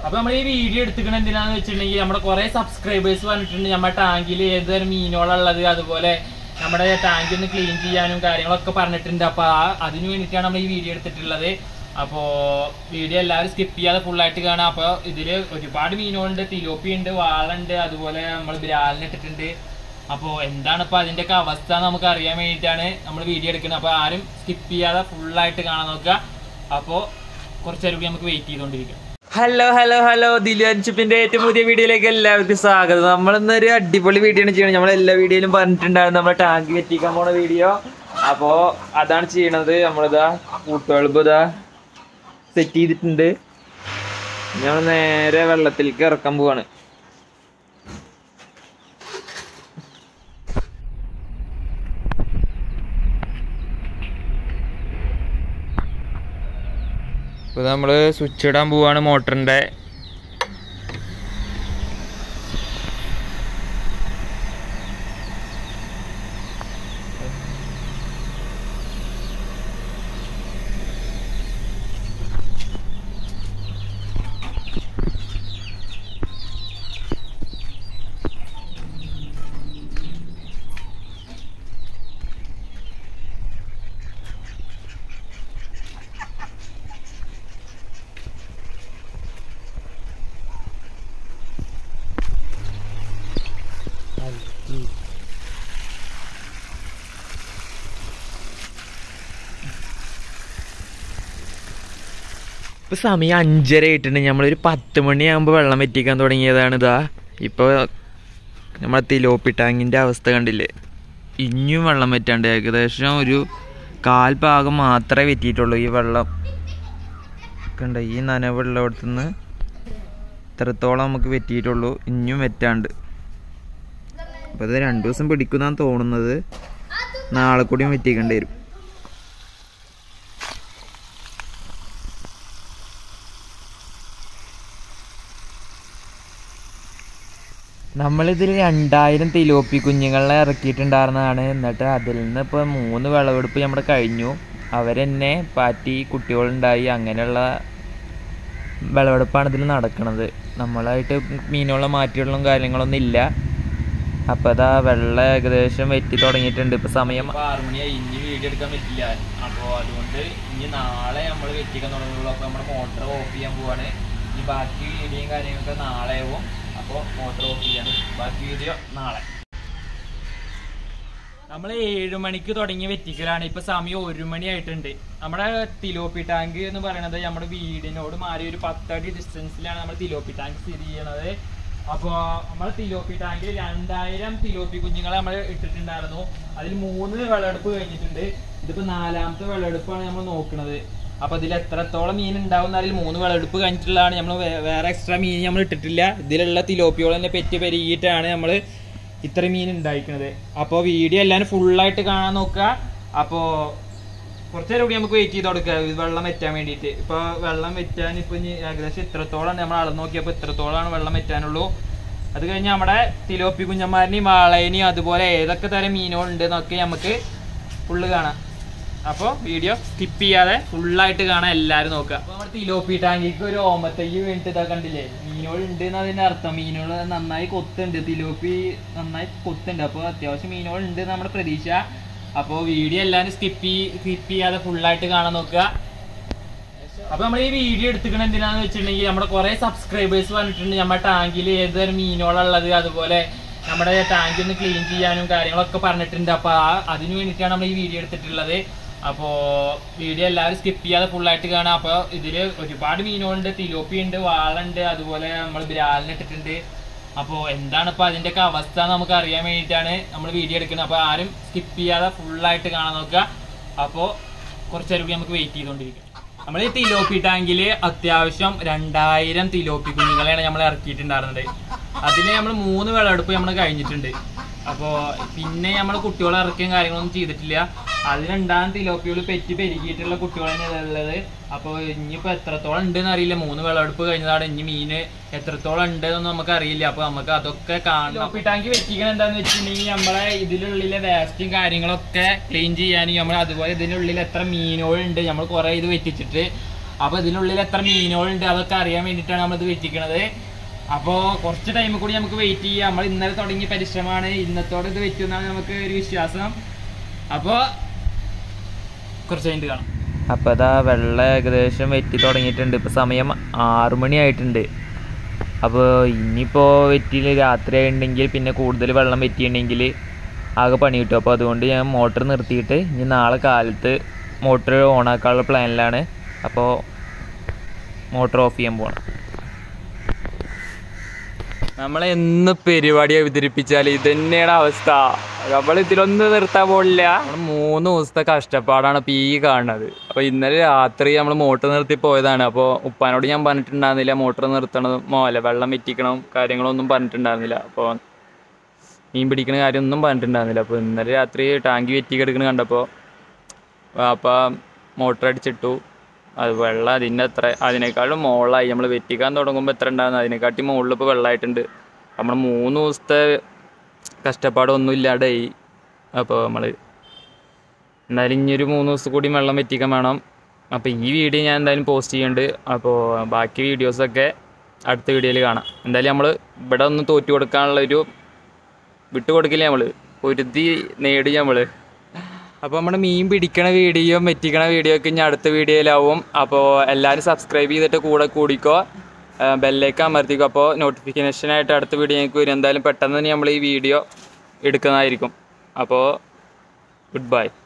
അപ്പൊ നമ്മൾ ഈ വീഡിയോ എടുത്തിക്കണ എന്തിനാന്ന് വെച്ചിട്ടുണ്ടെങ്കിൽ നമ്മുടെ കുറെ സബ്സ്ക്രൈബേഴ്സ് പറഞ്ഞിട്ടുണ്ട് നമ്മുടെ ടാങ്കിൽ ഏതൊരു മീനുകളുള്ളത് അതുപോലെ നമ്മുടെ ടാങ്ക് ഒന്ന് ക്ലീൻ ചെയ്യാനും കാര്യങ്ങളൊക്കെ പറഞ്ഞിട്ടുണ്ട് അപ്പൊ ആ അതിന് വേണ്ടിയിട്ടാണ് നമ്മൾ ഈ വീഡിയോ എടുത്തിട്ടുള്ളത് അപ്പോ വീഡിയോ എല്ലാവരും സ്കിപ്പ് ചെയ്യാതെ full ആയിട്ട് കാണാം അപ്പൊ ഇതില് ഒരുപാട് മീനുകളുണ്ട് തിലോപ്പി ഉണ്ട് വാളുണ്ട് അതുപോലെ നമ്മൾ ബ്രാലിന് ഇട്ടിട്ടുണ്ട് അപ്പോ എന്താണ് ഇപ്പൊ അതിന്റെ ഒക്കെ അവസ്ഥ എന്ന് നമുക്ക് അറിയാൻ വേണ്ടിയിട്ടാണ് നമ്മൾ വീഡിയോ എടുക്കുന്നത് അപ്പൊ ആരും സ്കിപ്പ് ചെയ്യാതെ full ആയിട്ട് കാണാൻ നോക്കുക അപ്പോ കുറച്ചേരം കൂടി നമുക്ക് വെയിറ്റ് ചെയ്തുകൊണ്ടിരിക്കാം ഹലോ ഹലോ ഹലോ ദിലുവൻഷിപ്പിന്റെ ഏറ്റവും പുതിയ വീഡിയോയിലേക്ക് എല്ലാവർക്കും സ്വാഗതം നമ്മളിന്നൊരു അടിപൊളി വീഡിയോ ആണ് ചെയ്യണം നമ്മൾ എല്ലാ വീഡിയോയിലും പറഞ്ഞിട്ടുണ്ടായിരുന്നു നമ്മുടെ ടാങ്ക് വെറ്റിക്കാൻ പോണ വീഡിയോ അപ്പോ അതാണ് ചെയ്യണത് നമ്മളിതാ കൂട്ടുകൾപ്പ് ഇതാ സെറ്റ് ചെയ്തിട്ടുണ്ട് ഞങ്ങൾ നേരെ വെള്ളത്തിലേക്ക് ഇറക്കാൻ പോവാണ് ഇപ്പൊ നമ്മള് സ്വിച്ച് ഇടാൻ പോവാണ് മോട്ടറിന്റെ ഇപ്പൊ സമയം അഞ്ചര ആയിട്ടുണ്ട് നമ്മളൊരു പത്ത് മണിയാകുമ്പോൾ വെള്ളം വറ്റിക്കാൻ തുടങ്ങിയതാണ് ഇതാ ഇപ്പോൾ നമ്മളെ തിലോപ്പി ടാങ്കിൻ്റെ അവസ്ഥ കണ്ടില്ലേ ഇനിയും വെള്ളം വറ്റാണ്ട് ഏകദേശം ഒരു കാൽ ഭാഗം മാത്രമേ വറ്റിയിട്ടുള്ളൂ ഈ വെള്ളം കണ്ട ഈ നനവുള്ളടത്തുനിന്ന് ഇത്രത്തോളം നമുക്ക് വറ്റിയിട്ടുള്ളൂ ഇനിയും വറ്റാണ്ട് അപ്പോൾ ഇത് രണ്ടു ദിവസം പിടിക്കുന്നാണ് തോന്നുന്നത് നാളെ കൂടിയും വറ്റിക്കേണ്ടി വരും നമ്മളിതിൽ രണ്ടായിരം തിലോപ്പി കുഞ്ഞുങ്ങളെ ഇറക്കിയിട്ടുണ്ടായിരുന്നതാണ് എന്നിട്ട് അതിൽ നിന്ന് ഇപ്പോൾ മൂന്ന് വിളവെടുപ്പ് നമ്മുടെ കഴിഞ്ഞു അവരെന്നെ പാറ്റി കുട്ടികളുണ്ടായി അങ്ങനെയുള്ള വിളവെടുപ്പാണ് ഇതിൽ നടക്കുന്നത് നമ്മളായിട്ട് മീനുകളെ മാറ്റിയുള്ള കാര്യങ്ങളൊന്നും ഇല്ല അപ്പോൾ അതാ വെള്ളം ഏകദേശം വെറ്റി തുടങ്ങിയിട്ടുണ്ട് ഇപ്പൊ സമയം ആറ് മണിയായി ഇനി വീഡിയോ എടുക്കാൻ പറ്റില്ല അപ്പോൾ അതുകൊണ്ട് ഇനി നാളെ നമ്മൾ വെറ്റിക്കാൻ തുടങ്ങുള്ളൂ അപ്പോൾ നമ്മുടെ മോട്ടർ ഓഫ് ചെയ്യാൻ പോവാണ് ഇനി ബാക്കി വീഡിയോയും കാര്യങ്ങളൊക്കെ നാളെ ആവും അപ്പോൾ മോട്ടർ ഓഫ് ചെയ്യാണ് ബാക്കി വീഡിയോ നാളെ നമ്മൾ ഏഴ് മണിക്ക് തുടങ്ങിയ വെറ്റിക്കലാണ് ഇപ്പൊ സമയം ഒരു മണി ആയിട്ടുണ്ട് നമ്മുടെ തിലോപ്പി ടാങ്ക് എന്ന് പറയുന്നത് നമ്മുടെ വീടിനോട് മാറി ഒരു പത്തടി ഡിസ്റ്റൻസിലാണ് നമ്മുടെ തിലോപ്പി ടാങ്ക് സ്ഥിതി ചെയ്യണത് അപ്പോ നമ്മുടെ തിലോപ്പി ടാങ്കിൽ രണ്ടായിരം തിലോപ്പി കുഞ്ഞുങ്ങളെ നമ്മൾ ഇട്ടിട്ടുണ്ടായിരുന്നു അതിൽ മൂന്ന് വിളവെടുപ്പ് കഴിഞ്ഞിട്ടുണ്ട് ഇതിപ്പോ നാലാമത്തെ വിളവെടുപ്പാണ് നമ്മൾ നോക്കുന്നത് അപ്പൊ ഇതിൽ എത്രത്തോളം മീൻ ഉണ്ടാവും അതിൽ മൂന്ന് വിളവെടുപ്പ് കഴിഞ്ഞിട്ടുള്ളതാണ് നമ്മൾ വേറെ എക്സ്ട്രാ മീൻ നമ്മൾ ഇട്ടിട്ടില്ല ഇതിലുള്ള തിലോപ്പിയോൾ തന്നെ പെറ്റി പെരുകിയിട്ടാണ് നമ്മൾ ഇത്ര മീൻ ഉണ്ടായിരിക്കുന്നത് അപ്പോൾ വീഡിയോ എല്ലാവരും ഫുള്ളായിട്ട് കാണാൻ നോക്കുക അപ്പോൾ കുറച്ച് നേരം കൂടി നമുക്ക് വെയിറ്റ് ചെയ്ത് കൊടുക്കുക ഇത് വെള്ളം വെറ്റാൻ വേണ്ടിയിട്ട് ഇപ്പോൾ വെള്ളം വെറ്റാൻ ഇപ്പോൾ ഇനി ഏകദേശം ഇത്രത്തോളം നമ്മൾ അളന്ന് നോക്കിയപ്പോൾ ഇത്രത്തോളമാണ് വെള്ളം വെറ്റാനുള്ളൂ അത് കഴിഞ്ഞ് നമ്മുടെ തിലോപ്പി കുഞ്ഞന്മാരിനെയും വാളേനെയും അതുപോലെ ഏതൊക്കെ തരം മീനുകളുണ്ട് എന്നൊക്കെ നമുക്ക് ഫുള്ള് കാണാം അപ്പോൾ വീഡിയോ സ്കിപ്പ് ചെയ്യാതെ ഫുള്ളായിട്ട് കാണാൻ എല്ലാവരും നോക്കുക അപ്പോൾ നമ്മുടെ തിലോപ്പി ടാങ്കിക്ക് ഒരു ഓമത്തയ്യ് വേണ്ടിട്ട് ഇതാ കണ്ടില്ലേ മീനുകൾ ഉണ്ട് എന്നതിന്റെ അർത്ഥം മീനുകൾ നന്നായി കൊത്തുണ്ട് തിലോപ്പി നന്നായി കൊത്തുണ്ട് അപ്പോൾ അത്യാവശ്യം മീനുകൾ ഉണ്ട് നമ്മുടെ പ്രതീക്ഷ അപ്പോൾ വീഡിയോ എല്ലാവരും സ്കിപ്പ് സ്കിപ്പ് ചെയ്യാതെ ഫുള്ളായിട്ട് കാണാൻ നോക്കുക അപ്പൊ നമ്മൾ ഈ വീഡിയോ എടുത്തിക്കണ എന്തിനാന്ന് വെച്ചിട്ടുണ്ടെങ്കിൽ നമ്മുടെ കുറെ സബ്സ്ക്രൈബേഴ്സ് പറഞ്ഞിട്ടുണ്ട് നമ്മുടെ ടാങ്കിൽ ഏതൊരു മീനുകളുള്ളത് അതുപോലെ നമ്മുടെ ടാങ്ക് ഒന്ന് ക്ലീൻ ചെയ്യാനും കാര്യങ്ങളൊക്കെ പറഞ്ഞിട്ടുണ്ട് അപ്പൊ ആ അതിന് വേണ്ടിയിട്ടാണ് നമ്മൾ ഈ വീഡിയോ എടുത്തിട്ടുള്ളത് അപ്പോ വീഡിയോ എല്ലാവരും സ്കിപ്പ് ചെയ്യാതെ full ആയിട്ട് കാണാം അപ്പൊ ഇതില് ഒരുപാട് മീനുകളുണ്ട് തിലോപ്പി ഉണ്ട് വാളുണ്ട് അതുപോലെ നമ്മൾ ബ്രാലിന് ഇട്ടിട്ടുണ്ട് അപ്പോൾ എന്താണ് ഇപ്പൊ അതിന്റെ ഒക്കെ അവസ്ഥ എന്ന് നമുക്ക് അറിയാൻ വേണ്ടിയിട്ടാണ് നമ്മൾ വീഡിയോ എടുക്കുന്നത് അപ്പൊ ആരും സ്കിപ്പ് ചെയ്യാതെ full ആയിട്ട് കാണാൻ നോക്കുക അപ്പോൾ കുറച്ചേരം കൂടി നമുക്ക് വെയിറ്റ് ചെയ്തുകൊണ്ടിരിക്കാം നമ്മൾ ഈ തിലോപ്പി ടാങ്കില് അത്യാവശ്യം രണ്ടായിരം തിലോപ്പി കുഞ്ഞുങ്ങളെയാണ് നമ്മൾ ഇറക്കിയിട്ടുണ്ടായിരുന്നത് അതിൽ നമ്മൾ മൂന്ന് വിളവെടുപ്പ് നമ്മൾ കഴിഞ്ഞിട്ടുണ്ട് അപ്പോൾ പിന്നെ നമ്മൾ കുട്ടികളെ ഇറക്കിയും കാര്യങ്ങളൊന്നും ചെയ്തിട്ടില്ല അതിലുണ്ടാകുന്ന തിലോപ്പികൾ പെറ്റി പെരുകിയിട്ടുള്ള കുട്ടികൾ തന്നെയാണ് ഉള്ളത് അപ്പോൾ ഇനിയിപ്പോൾ എത്രത്തോളം ഉണ്ടെന്ന് അറിയില്ല മൂന്ന് വിളവെടുപ്പ് കഴിഞ്ഞതാണ് ഇനി മീന് എത്രത്തോളം ഉണ്ട് എന്നൊന്നും നമുക്ക് അറിയില്ല അപ്പോൾ നമുക്ക് അതൊക്കെ കാണണം തിലോപ്പി ടാങ്ക് വെച്ചിരിക്കണം എന്താണെന്ന് വെച്ചിട്ടുണ്ടെങ്കിൽ നമ്മളെ ഇതിനുള്ളിലെ വേസ്റ്റും കാര്യങ്ങളൊക്കെ ക്ലീൻ ചെയ്യാനും നമ്മൾ അതുപോലെ ഇതിനുള്ളിൽ എത്ര മീനുകളുണ്ട് നമ്മൾ കുറേ ഇത് വെറ്റിച്ചിട്ട് അപ്പോൾ ഇതിനുള്ളിൽ എത്ര മീനുകളുണ്ട് അതൊക്കെ അറിയാൻ വേണ്ടിയിട്ടാണ് നമ്മളിത് വെറ്റിക്കണത് അപ്പോൾ കുറച്ച് ടൈം കൂടി നമുക്ക് വെയിറ്റ് ചെയ്യാം നമ്മൾ ഇന്നലെ തുടങ്ങിയ പരിശ്രമമാണ് ഇന്നത്തോടെ ഇത് വെറ്റുമെന്നാണ് നമുക്ക് ഒരു വിശ്വാസം അപ്പോൾ കുറച്ച് കഴിഞ്ഞിട്ട് കാണാം അപ്പോൾ അതാ വെള്ളം ഏകദേശം വെറ്റി തുടങ്ങിയിട്ടുണ്ട് ഇപ്പോൾ സമയം ആറു മണി ആയിട്ടുണ്ട് അപ്പോൾ ഇനിയിപ്പോൾ വെറ്റിയിൽ രാത്രി ആയിട്ടുണ്ടെങ്കിൽ പിന്നെ കൂടുതൽ വെള്ളം വെറ്റിയിട്ടുണ്ടെങ്കിൽ ആകെ പണി കിട്ടും അപ്പോൾ അതുകൊണ്ട് ഞാൻ മോട്ടർ നിർത്തിയിട്ട് ഇനി നാളെ കാലത്ത് മോട്ടർ ഓണാക്കാനുള്ള പ്ലാനിലാണ് അപ്പോൾ മോട്ടർ ഓഫ് ചെയ്യാൻ പോകണം നമ്മളെ എന്ന് പരിപാടി അവതരിപ്പിച്ചാൽ ഇത് തന്നെയാണ് അവസ്ഥ നമ്മൾ ഇതിലൊന്നും നിർത്താൻ പോലില്ല നമ്മൾ മൂന്ന് ദിവസത്തെ കഷ്ടപ്പാടാണ് ഇപ്പം ഈ കാണുന്നത് അപ്പോൾ ഇന്നലെ രാത്രി നമ്മൾ മോട്ടർ നിർത്തി പോയതാണ് അപ്പോൾ ഉപ്പാനോട് ഞാൻ പറഞ്ഞിട്ടുണ്ടായിരുന്നില്ല മോട്ടർ നിർത്തണം മോലെ വെള്ളം വെറ്റിക്കണം കാര്യങ്ങളൊന്നും പറഞ്ഞിട്ടുണ്ടായിരുന്നില്ല അപ്പോൾ മീൻ പിടിക്കുന്ന കാര്യമൊന്നും പറഞ്ഞിട്ടുണ്ടായിരുന്നില്ല അപ്പോൾ ഇന്നലെ രാത്രി ടാങ്കി വെറ്റി കിടക്കുന്ന കണ്ടപ്പോൾ അപ്പം മോട്ടർ അടിച്ചിട്ടു അത് വെള്ളം അതിൻ്റെ അത്ര അതിനേക്കാളും മുകളിലായി നമ്മൾ വെറ്റിക്കാൻ തുടങ്ങുമ്പോൾ എത്ര ഉണ്ടാകുന്നത് അതിനെക്കാട്ടി മുകളിൽ ഇപ്പോൾ വെള്ളമായിട്ടുണ്ട് നമ്മൾ മൂന്ന് ദിവസത്തെ കഷ്ടപ്പാടൊന്നും ഇല്ലാണ്ടായി അപ്പോൾ നമ്മൾ എന്തായാലും ഇനിയൊരു മൂന്ന് ദിവസം കൂടി വെള്ളം വെറ്റിക്കാൻ വേണം അപ്പോൾ ഈ വീഡിയോ ഞാൻ എന്തായാലും പോസ്റ്റ് ചെയ്യുന്നുണ്ട് അപ്പോൾ ബാക്കി വീഡിയോസൊക്കെ അടുത്ത വീഡിയോയിൽ കാണാം എന്തായാലും നമ്മൾ ഇവിടെ ഒന്ന് തോറ്റു കൊടുക്കാനുള്ളൊരു വിട്ടു കൊടുക്കില്ല നമ്മൾ പൊരുതി നേടി നമ്മൾ അപ്പോൾ നമ്മുടെ മീൻ പിടിക്കണ വീഡിയോ വെറ്റിക്കണ വീഡിയോ ഒക്കെ ഇനി അടുത്ത വീഡിയോയിലാവും അപ്പോൾ എല്ലാവരും സബ്സ്ക്രൈബ് ചെയ്തിട്ട് കൂടെ കൂടിക്കോ ബെല്ലേക്ക് അമർത്തിക്കോ അപ്പോൾ നോട്ടിഫിക്കേഷനായിട്ട് അടുത്ത വീഡിയോ ഞങ്ങൾക്ക് വരും എന്തായാലും പെട്ടെന്ന് തന്നെ നമ്മൾ ഈ വീഡിയോ എടുക്കുന്നതായിരിക്കും അപ്പോൾ ഗുഡ് ബൈ